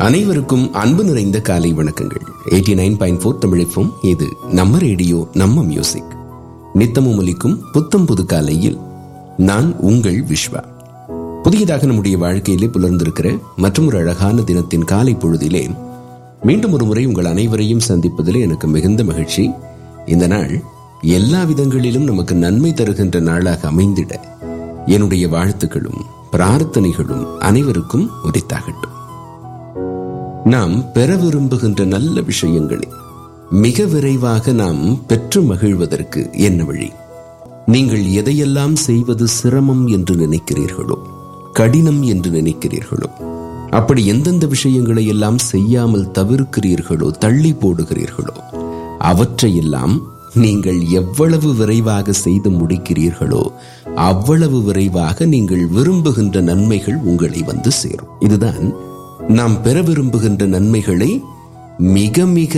அனைவருக்கும் அன்பு நிறைந்த காலை வணக்கங்கள் எயிட்டி நைன் பாயிண்ட் ஃபோர் தமிழிப்பும் இது நம்ம ரேடியோ நம்ம மியூசிக் நித்தமும் ஒலிக்கும் புத்தம் புது காலையில் நான் உங்கள் விஸ்வா புதியதாக நம்முடைய வாழ்க்கையிலே புலர்ந்திருக்கிற மற்றும் ஒரு அழகான தினத்தின் காலை பொழுதிலே மீண்டும் ஒரு முறை உங்கள் அனைவரையும் சந்திப்பதிலே எனக்கு மிகுந்த மகிழ்ச்சி இந்த நாள் எல்லா விதங்களிலும் நமக்கு நன்மை தருகின்ற நாளாக அமைந்திட என்னுடைய வாழ்த்துக்களும் பிரார்த்தனைகளும் அனைவருக்கும் உரித்தாகட்டும் நாம் பெற விரும்புகின்ற நல்ல விஷயங்களை மிக விரைவாக நாம் பெற்று மகிழ்வதற்கு என்ன வழி நீங்கள் எதையெல்லாம் செய்வது சிரமம் என்று நினைக்கிறீர்களோ கடினம் என்று நினைக்கிறீர்களோ அப்படி எந்தெந்த விஷயங்களை எல்லாம் செய்யாமல் தவிர்க்கிறீர்களோ தள்ளி போடுகிறீர்களோ அவற்றையெல்லாம் நீங்கள் எவ்வளவு விரைவாக செய்து முடிக்கிறீர்களோ அவ்வளவு விரைவாக நீங்கள் விரும்புகின்ற நன்மைகள் உங்களை வந்து சேரும் இதுதான் நாம் பெற விரும்புகின்ற நன்மைகளை மிக மிக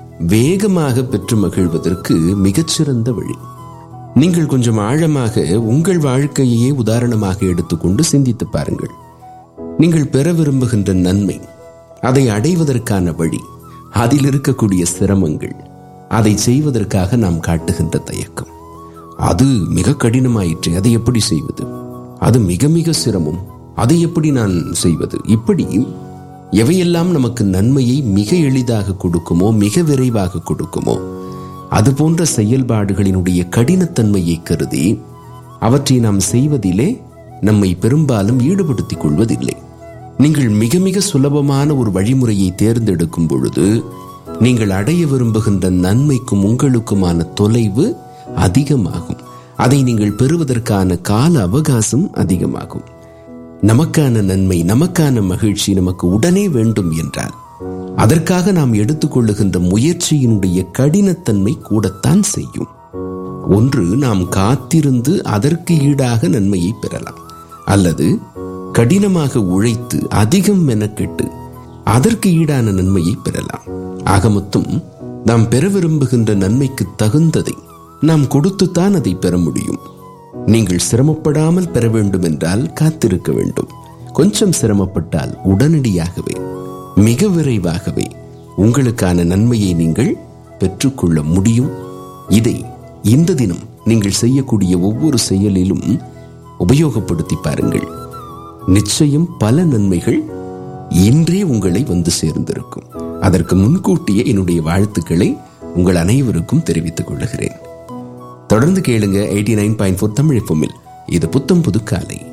வேகமாக பெற்று மகிழ்வதற்கு மிகச்சிறந்த வழி நீங்கள் கொஞ்சம் ஆழமாக உங்கள் வாழ்க்கையே உதாரணமாக எடுத்துக்கொண்டு சிந்தித்து பாருங்கள் நீங்கள் பெற விரும்புகின்ற நன்மை அதை அடைவதற்கான வழி அதில் இருக்கக்கூடிய சிரமங்கள் அதை செய்வதற்காக நாம் காட்டுகின்ற தயக்கம் அது மிக கடினமாயிற்று அதை எப்படி செய்வது அது மிக மிக சிரமம் அதை எப்படி நான் செய்வது இப்படி எவையெல்லாம் நமக்கு நன்மையை மிக எளிதாக கொடுக்குமோ மிக விரைவாக கொடுக்குமோ அது போன்ற செயல்பாடுகளினுடைய கடினத்தன்மையை கருதி அவற்றை நாம் செய்வதிலே நம்மை பெரும்பாலும் ஈடுபடுத்திக் கொள்வதில்லை நீங்கள் மிக மிக சுலபமான ஒரு வழிமுறையை தேர்ந்தெடுக்கும் பொழுது நீங்கள் அடைய விரும்புகின்ற நன்மைக்கும் உங்களுக்குமான தொலைவு அதிகமாகும் அதை நீங்கள் பெறுவதற்கான கால அவகாசம் அதிகமாகும் நமக்கான நன்மை நமக்கான மகிழ்ச்சி நமக்கு உடனே வேண்டும் என்றால் அதற்காக நாம் எடுத்துக்கொள்ளுகின்ற முயற்சியினுடைய கடினத்தன்மை கூடத்தான் செய்யும் ஒன்று நாம் காத்திருந்து அதற்கு ஈடாக நன்மையை பெறலாம் அல்லது கடினமாக உழைத்து அதிகம் மெனக்கெட்டு அதற்கு ஈடான நன்மையை பெறலாம் ஆக மொத்தம் நாம் பெற விரும்புகின்ற நன்மைக்கு தகுந்ததை நாம் கொடுத்துத்தான் அதை பெற முடியும் நீங்கள் சிரமப்படாமல் பெற வேண்டும் என்றால் காத்திருக்க வேண்டும் கொஞ்சம் சிரமப்பட்டால் உடனடியாகவே மிக விரைவாகவே உங்களுக்கான நன்மையை நீங்கள் பெற்றுக்கொள்ள முடியும் இதை இந்த தினம் நீங்கள் செய்யக்கூடிய ஒவ்வொரு செயலிலும் உபயோகப்படுத்தி பாருங்கள் நிச்சயம் பல நன்மைகள் இன்றே உங்களை வந்து சேர்ந்திருக்கும் அதற்கு முன்கூட்டியே என்னுடைய வாழ்த்துக்களை உங்கள் அனைவருக்கும் தெரிவித்துக் கொள்ளுகிறேன் தொடர்ந்து கேளுங்க eighty nine point four Tamil இது புத்தம் புது காலை